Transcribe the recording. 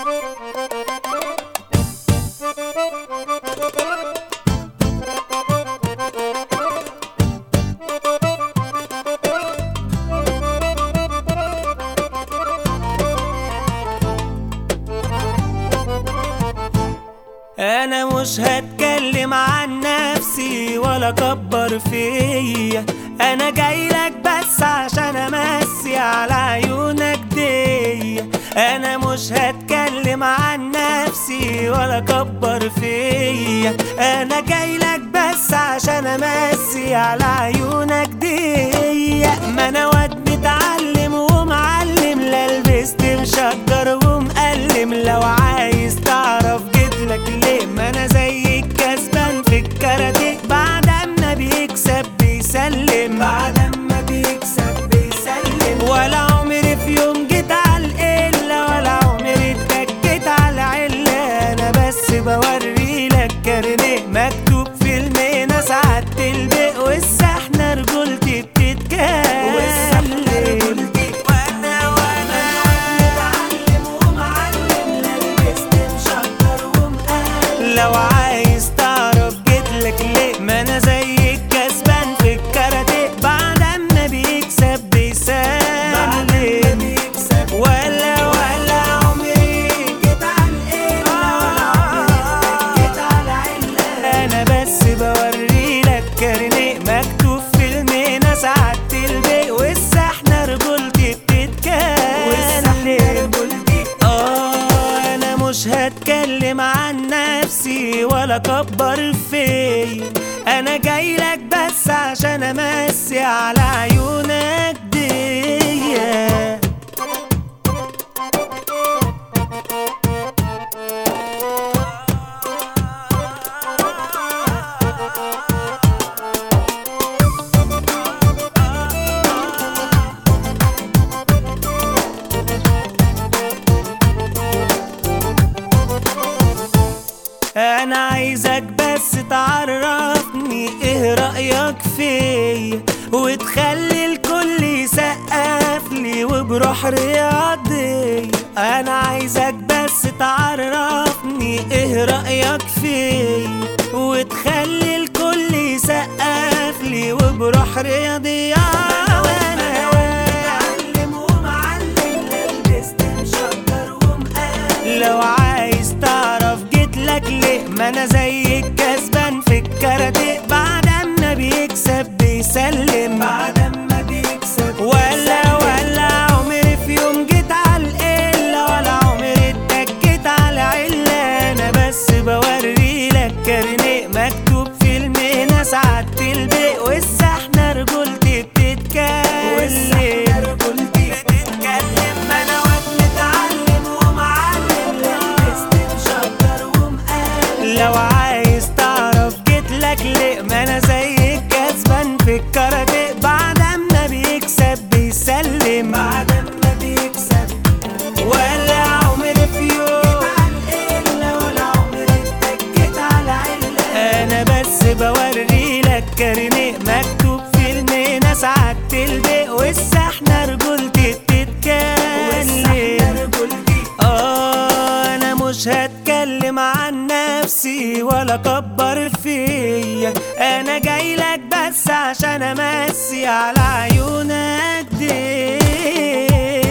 انا مش هتكلم عن نفسي ولا اكبر فيا انا جايلك بس عشان امسي على عيونك دي انا مش هتكلم عن نفسي ولا اكبر فيا انا جايلك بس عشان امسي على عيونك دي ما انا واد متعلم ومعلم لا لبست مشجر ومقلم لو عايز تعرف جيتلك ليه ما انا زي الكسبان في الكاراتيه بعد ما بيكسب بيسلم بعد ما بيكسب بيسلم ولا عمري في يوم جيت على القلة ولا عمري اتكيت على علة انا بس بوري لك كارنيه مكتوب في المينا ساعات البيق والسحنة رجولتي بتتكلم والسحنة رجولتي وانا وانا متعلم ومعلم لا لبست مشكر ومقلب لو عايز تعرف جيتلك ليه ما انا زي الكسبان في الكاراتيه بعد ما بيكسب بيسلم ولا ولا عمري جيت على جيت على علة انا بس بوري لك كارنيه مكتوب في المينا ساعات البيق والسحنة رجولتي بتتكلم اه انا مش هتكلم عن نفسي ولا اكبر فيا انا جايلك بس عشان امسي على عيونك دي انا عايزك بس تعرفني ايه رأيك فيا وتخلي الكل يسقف لي وبروح رياضي انا عايزك بس تعرفني ايه رأيك فيا وتخلي الكل يسقف لي وبروح رياضي وانا متعلم ومعلم لبست مشكر ومقلب لو عايز تعرف جيتلك ليه ما انا زي الكسبان في الكاراتيه بعد ما بيكسب بيسلم بعد ما بيكسب ولا ولا عمري في يوم جيت على القلة ولا عمري اتكيت على علة انا بس بوري لك كارنيه مكتوب في المهنة ساعات البيق والسحنة رجولتي بتتكلم والسحنة رجولتي بتتكلم ما انا واد متعلم ومعلم لبست مشكر ومقلب لو عايز تعرف جيتلك ليه ما انا زي الكسبان في الكاراتيه بعد ما بيكسب بيسلم بعد ما بيكسب ولا عمري في يوم ولا عمري اتكيت على علة انا بس بوري لك كارنيه مكتوب في المينا ساعات البيق والسحنة رجولتي بتتكلم اه انا مش هتكلم عن نفسي ولا اكبر فيا انا جايلك بس عشان امسي على عيونك دي